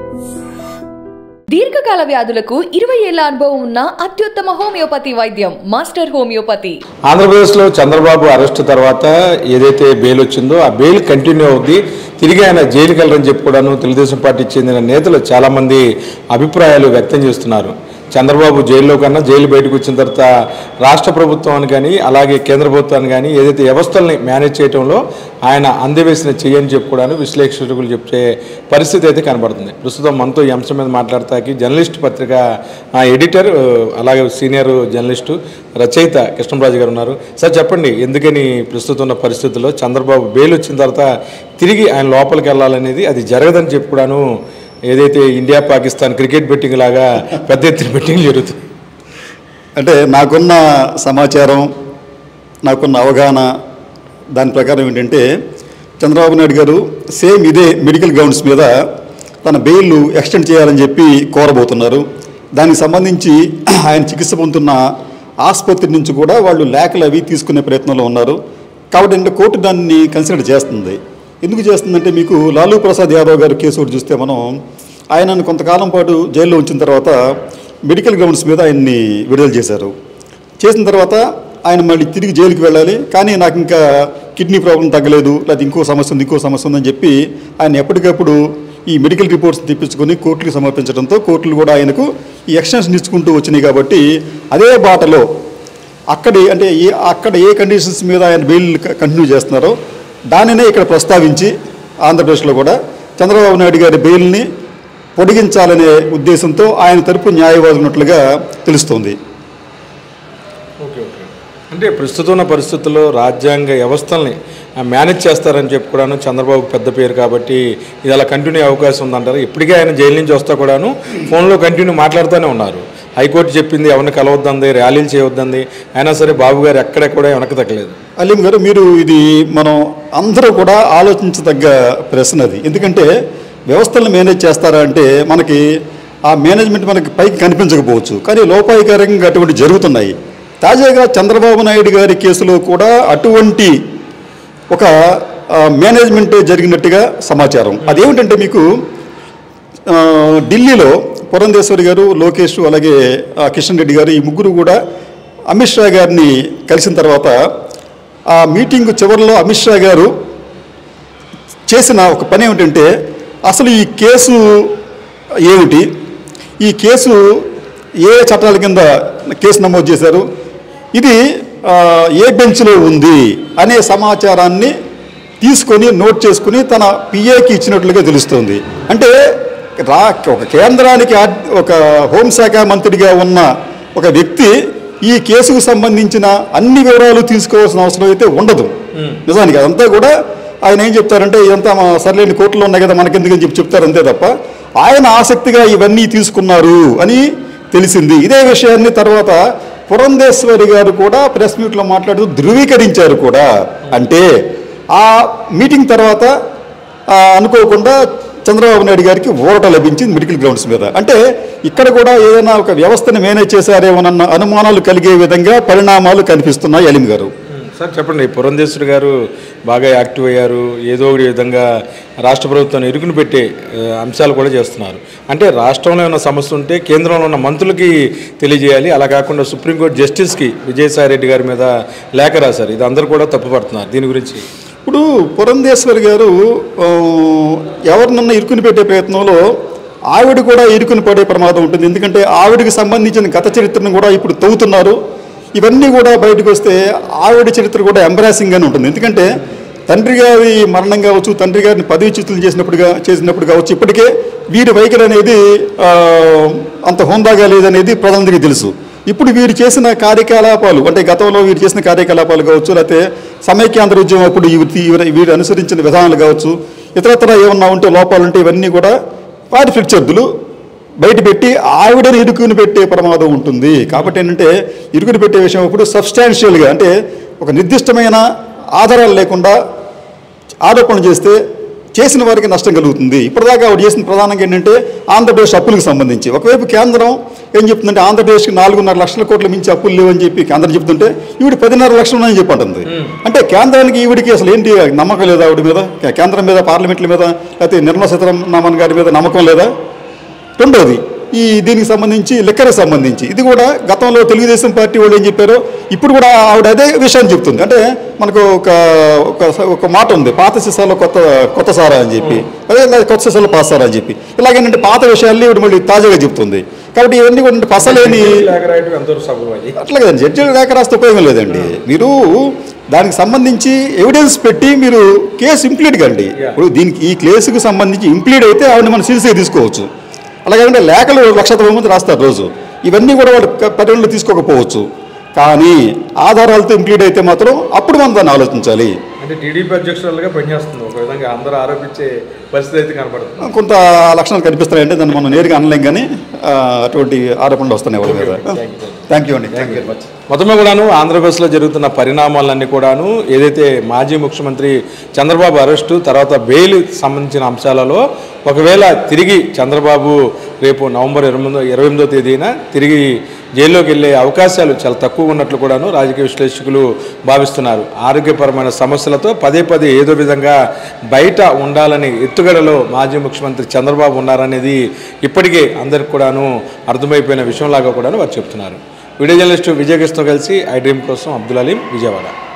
దీర్ఘకాల వ్యాధులకు ఇరవై ఏళ్ల అనుభవం ఉన్న అత్యుత్తమ హోమియోపతి వైద్యం మాస్టర్ హోమియోపతి ఆంధ్రప్రదేశ్లో చంద్రబాబు అరెస్టు తర్వాత ఏదైతే బెయిల్ వచ్చిందో ఆ బెయిల్ కంటిన్యూ అవుద్ది తిరిగి ఆయన జైలుకి వెళ్ళరని చెప్పి కూడాను తెలుగుదేశం పార్టీకి చెందిన నేతలు చాలామంది అభిప్రాయాలు వ్యక్తం చేస్తున్నారు చంద్రబాబు జైల్లో కన్నా జైలు బయటకు వచ్చిన తర్వాత రాష్ట్ర ప్రభుత్వాన్ని కానీ అలాగే కేంద్ర ప్రభుత్వాన్ని కానీ ఏదైతే వ్యవస్థల్ని మేనేజ్ చేయడంలో ఆయన అందవేసిన చెయ్యని చెప్పి కూడాను విశ్లేషకులు చెప్పే పరిస్థితి అయితే కనబడుతుంది ప్రస్తుతం మనతో ఈ అంశం మీద మాట్లాడతాకి జర్నలిస్ట్ పత్రిక ఆ, ఎడిటర్ అలాగే సీనియర్ జర్నలిస్టు రచయిత కృష్ణరాజు గారు ఉన్నారు సార్ చెప్పండి ఎందుకని ప్రస్తుతం ఉన్న పరిస్థితుల్లో చంద్రబాబు బెయిల్ వచ్చిన తర్వాత తిరిగి ఆయన లోపలికి వెళ్ళాలనేది అది జరగదని చెప్పి కూడాను ఏదైతే ఇండియా పాకిస్తాన్ క్రికెట్ బెట్టింగ్ లాగా పెద్ద ఎత్తున బెట్టింగ్ జరుగుతుంది అంటే నాకున్న సమాచారం నాకున్న అవగాహన దాని ప్రకారం ఏంటంటే చంద్రబాబు నాయుడు గారు సేమ్ ఇదే మెడికల్ గ్రౌండ్స్ మీద తన బెయిల్ ఎక్స్టెండ్ చేయాలని చెప్పి కోరబోతున్నారు దానికి సంబంధించి ఆయన చికిత్స పొందుతున్న ఆసుపత్రి నుంచి కూడా వాళ్ళు లేఖలు అవి తీసుకునే ప్రయత్నంలో ఉన్నారు కాబట్టి అంటే కోర్టు దాన్ని కన్సిడర్ చేస్తుంది ఎందుకు చేస్తుందంటే మీకు లాలూ ప్రసాద్ యాదవ్ గారు కేసు ఒకటి చూస్తే మనం ఆయనను కొంతకాలం పాటు జైల్లో ఉంచిన తర్వాత మెడికల్ గ్రౌండ్స్ మీద ఆయన్ని విడుదల చేశారు చేసిన తర్వాత ఆయన మళ్ళీ తిరిగి జైలుకి వెళ్ళాలి కానీ నాకు ఇంకా కిడ్నీ ప్రాబ్లం తగ్గలేదు లేదా ఇంకో సమస్య ఉంది ఇంకో సమస్య ఉందని చెప్పి ఆయన ఎప్పటికప్పుడు ఈ మెడికల్ రిపోర్ట్స్ తెప్పించుకొని కోర్టుకి సమర్పించడంతో కోర్టులు కూడా ఆయనకు ఈ ఎక్స్టెన్షన్ ఇచ్చుకుంటూ వచ్చినాయి కాబట్టి అదే బాటలో అక్కడి అంటే ఏ అక్కడ ఏ కండిషన్స్ మీద ఆయన బెయిల్ కంటిన్యూ చేస్తున్నారో దానినే ఇక్కడ ప్రస్తావించి ఆంధ్రప్రదేశ్లో కూడా చంద్రబాబు నాయుడు గారి బెయిల్ని పొడిగించాలనే ఉద్దేశంతో ఆయన తరపు న్యాయవాది ఉన్నట్లుగా తెలుస్తోంది ఓకే ఓకే అంటే ప్రస్తుతం ఉన్న పరిస్థితుల్లో రాజ్యాంగ వ్యవస్థల్ని ఆ, మేనేజ్ చేస్తారని చెప్పి కూడాను చంద్రబాబు పెద్ద పేరు కాబట్టి ఇది అలా కంటిన్యూ అయ్యే అవకాశం ఉందంటారు ఇప్పటికే ఆయన జైలు నుంచి వస్తా కూడాను ఫోన్లో కంటిన్యూ మాట్లాడుతూనే ఉన్నారు హైకోర్టు చెప్పింది ఎవరిని కలవద్దంది ర్యాలీలు చేయొద్దంది అయినా సరే బాబు గారు ఎక్కడెక్కడ వెనక తగ్గలేదు అలీం గారు మీరు ఇది మనం అందరూ కూడా ఆలోచించదగ్గ ప్రశ్న అది ఎందుకంటే వ్యవస్థలను మేనేజ్ చేస్తారా అంటే మనకి ఆ మేనేజ్మెంట్ మనకి పైకి కనిపించకపోవచ్చు కానీ లోపాయికారంగా అటువంటి జరుగుతున్నాయి తాజాగా చంద్రబాబు నాయుడు గారి కేసులో కూడా అటువంటి ఒక ఆ, మేనేజ్మెంట్ జరిగినట్టుగా సమాచారం అదేమిటంటే మీకు ఆ, ఢిల్లీలో పురంధేశ్వరి గారు లోకేష్ అలాగే ఆ, కిషన్ రెడ్డి గారు ఈ ముగ్గురు కూడా అమిత్ షా గారిని కలిసిన తర్వాత ఆ మీటింగ్ చివరిలో అమిత్ షా గారు చేసిన ఒక పని ఏమిటంటే అసలు ఈ కేసు ఏమిటి ఈ కేసు ఏ చట్టాల కింద కేసు నమోదు చేశారు ఇది ఆ, ఏ బెంచ్లో ఉంది అనే సమాచారాన్ని తీసుకొని నోట్ చేసుకుని తన పిఏకి ఇచ్చినట్లుగా తెలుస్తుంది అంటే రా ఒక కేంద్రానికి ఆర్- ఒక హోంశాఖ మంత్రిగా ఉన్న ఒక వ్యక్తి ఈ కేసుకు సంబంధించిన అన్ని వివరాలు తీసుకోవాల్సిన అవసరం అయితే ఉండదు నిజానికి అదంతా కూడా ఆయన ఏం చెప్తారంటే ఇదంతా మా సర్లేని కోర్టులో ఉన్నాయి కదా మనకెందుకని చెప్పి చెప్తారు అంతే తప్ప ఆయన ఆసక్తిగా ఇవన్నీ తీసుకున్నారు అని తెలిసింది ఇదే విషయాన్ని తర్వాత పురంధేశ్వరి గారు కూడా ప్రెస్ మీట్లో మాట్లాడుతూ ధృవీకరించారు కూడా అంటే ఆ మీటింగ్ తర్వాత ఆ, అనుకోకుండా చంద్రబాబు నాయుడు గారికి ఊరట లభించింది మెడికల్ గ్రౌండ్స్ మీద అంటే ఇక్కడ కూడా ఏదైనా ఒక వ్యవస్థను మేనేజ్ చేశారేమోనన్న అనుమానాలు కలిగే విధంగా పరిణామాలు కనిపిస్తున్నాయి అలిం గారు సార్ చెప్పండి పురంధేశ్వరి గారు బాగా యాక్టివ్ అయ్యారు ఏదో ఒక విధంగా రాష్ట్ర ప్రభుత్వాన్ని ఇరుకుని పెట్టే ఆ, అంశాలు కూడా చేస్తున్నారు అంటే రాష్ట్రంలో ఉన్న సమస్య ఉంటే కేంద్రంలో ఉన్న మంత్రులకి తెలియజేయాలి అలా కాకుండా సుప్రీంకోర్టు జస్టిస్కి విజయసాయి రెడ్డి గారి మీద లేఖ రాశారు ఇది అందరూ కూడా తప్పుపడుతున్నారు దీని గురించి ఇప్పుడు పురంధేశ్వరి గారు ఆ, ఎవరినన్నా ఇరుకుని పెట్టే ప్రయత్నంలో ఆవిడ కూడా ఇరుకుని పడే ప్రమాదం ఉంటుంది ఎందుకంటే ఆవిడకి సంబంధించిన గత చరిత్రను కూడా ఇప్పుడు తవ్వుతున్నారు ఇవన్నీ కూడా బయటకు వస్తే ఆవిడ చరిత్ర కూడా ఎంబరాసింగ్ అని ఉంటుంది ఎందుకంటే తండ్రి గారి మరణం కావచ్చు తండ్రి గారిని పదవిచ్యుతులు చేసినప్పుడుగా చేసినప్పుడు కావచ్చు ఇప్పటికే వీరి వైఖరి అనేది ఆ, అంత హోందాగా లేదనేది ప్రజలందరికీ తెలుసు ఇప్పుడు వీరు చేసిన కార్యకలాపాలు అంటే గతంలో వీరు చేసిన కార్యకలాపాలు కావచ్చు లేకపోతే సమైక్యాంధ్ర ఉద్యమం అప్పుడు ఇవి- ఇవి- వీరు అనుసరించిన విధానాలు కావచ్చు ఇతరత్ర ఏమన్నా ఉంటే లోపాలు ఉంటే ఇవన్నీ కూడా వాటి ప్రత్యర్థులు బయట పెట్టి ఆవిడని ఇరుకుని పెట్టే ప్రమాదం ఉంటుంది కాబట్టి ఏంటంటే ఇరుకుని పెట్టే విషయం ఇప్పుడు సబ్స్టాన్షియల్గా అంటే ఒక నిర్దిష్టమైన ఆధారాలు లేకుండా ఆరోపణలు చేస్తే చేసిన వారికి నష్టం కలుగుతుంది ఇప్పటిదాకా ఆవిడ చేసిన ప్రధానంగా ఏంటంటే ఆంధ్రప్రదేశ్ అప్పులకు సంబంధించి ఒకవైపు కేంద్రం ఏం చెప్తుందంటే ఆంధ్రప్రదేశ్కి నాలుగున్నర లక్షల కోట్ల మించి అప్పులు లేవని చెప్పి కేంద్రం చెప్తుంటే ఈవిడ పదిన్నర లక్షలు ఉన్నాయని చెప్పి అంటుంది అంటే కేంద్రానికి ఈవిడికి అసలు ఏంటి నమ్మకం లేదా ఆవిడ మీద కే- కేంద్రం మీద పార్లమెంట్ల మీద లేకపోతే నిర్మలా సీతారామన్ గారి మీద నమ్మకం లేదా రెండోది ఈ దీనికి సంబంధించి లిక్కర్కి సంబంధించి ఇది కూడా గతంలో తెలుగుదేశం పార్టీ వాళ్ళు ఏం చెప్పారో ఇప్పుడు కూడా ఆవిడ అదే విషయాన్ని చెప్తుంది అంటే మనకు ఒక ఒక ఒక మాట ఉంది పాత సీసాలో కొత్త కొత్త సారా అని చెప్పి అదే ఇలా కొత్త సీసాలో పాత సారా అని చెప్పి ఇలాగేంటంటే పాత విషయాల్ని ఇప్పుడు మళ్ళీ తాజాగా చెప్తుంది కాబట్టి ఇవన్నీ కూడా అంటే పసలేని ఎంతవరకు సబబు అది అట్లా కదండి జడ్జిలు లేక రాస్తే ఉపయోగం లేదండి మీరు దానికి సంబంధించి ఎవిడెన్స్ పెట్టి మీరు కేసు ఇంప్లీడ్ కండి ఇప్పుడు దీనికి ఈ కేసుకు సంబంధించి ఇంప్లీడ్ అయితే ఆవిడని మనం సీరియస్గా తీసుకోవచ్చు అలాగే లేఖలు లక్ష తొమ్మిది మంది రాస్తారు రోజు ఇవన్నీ కూడా వాళ్ళు క- పరిగణలో తీసుకోకపోవచ్చు కానీ ఆధారాలతో ఇంప్లీడ్ అయితే మాత్రం అప్పుడు మనం దాన్ని ఆలోచించాలి అంటే టీడీపీ అధ్యక్షురాలుగా పనిచేస్తుంది ఒక విధంగా అందరూ ఆరోపించే పరిస్థితి అయితే కనపడుతుంది కొంత లక్షణాలు కనిపిస్తున్నాయంటే దాన్ని మనం నేరుగా అనలేం కానీ ఆ, అటువంటి ఆరోపణలు వస్తున్నాయి వాళ్ళ మీద థ్యాంక్ యూ అండి థ్యాంక్ యూ మచ్ మొత్తమే కూడాను ఆంధ్రప్రదేశ్లో జరుగుతున్న పరిణామాలన్నీ కూడాను ఏదైతే మాజీ ముఖ్యమంత్రి చంద్రబాబు అరెస్టు తర్వాత బెయిల్ సంబంధించిన అంశాలలో ఒకవేళ తిరిగి చంద్రబాబు రేపు నవంబర్ ఇరవై ఎనిమిదో ఇరవై ఎనిమిదో తేదీన తిరిగి జైల్లోకి వెళ్ళే అవకాశాలు చాలా తక్కువ ఉన్నట్లు కూడాను రాజకీయ విశ్లేషకులు భావిస్తున్నారు ఆరోగ్యపరమైన సమస్యలతో పదే పదే ఏదో విధంగా బయట ఉండాలని ఎత్తుగడలో మాజీ ముఖ్యమంత్రి చంద్రబాబు ఉన్నారనేది ఇప్పటికే అందరికి కూడాను అర్థమైపోయిన విషయంలాగా కూడాను వారు చెప్తున్నారు వీడియో జర్నలిస్టు విజయకృష్ణతో కలిసి ఐ డ్రీమ్ కోసం అబ్దుల్ అలీం విజయవాడ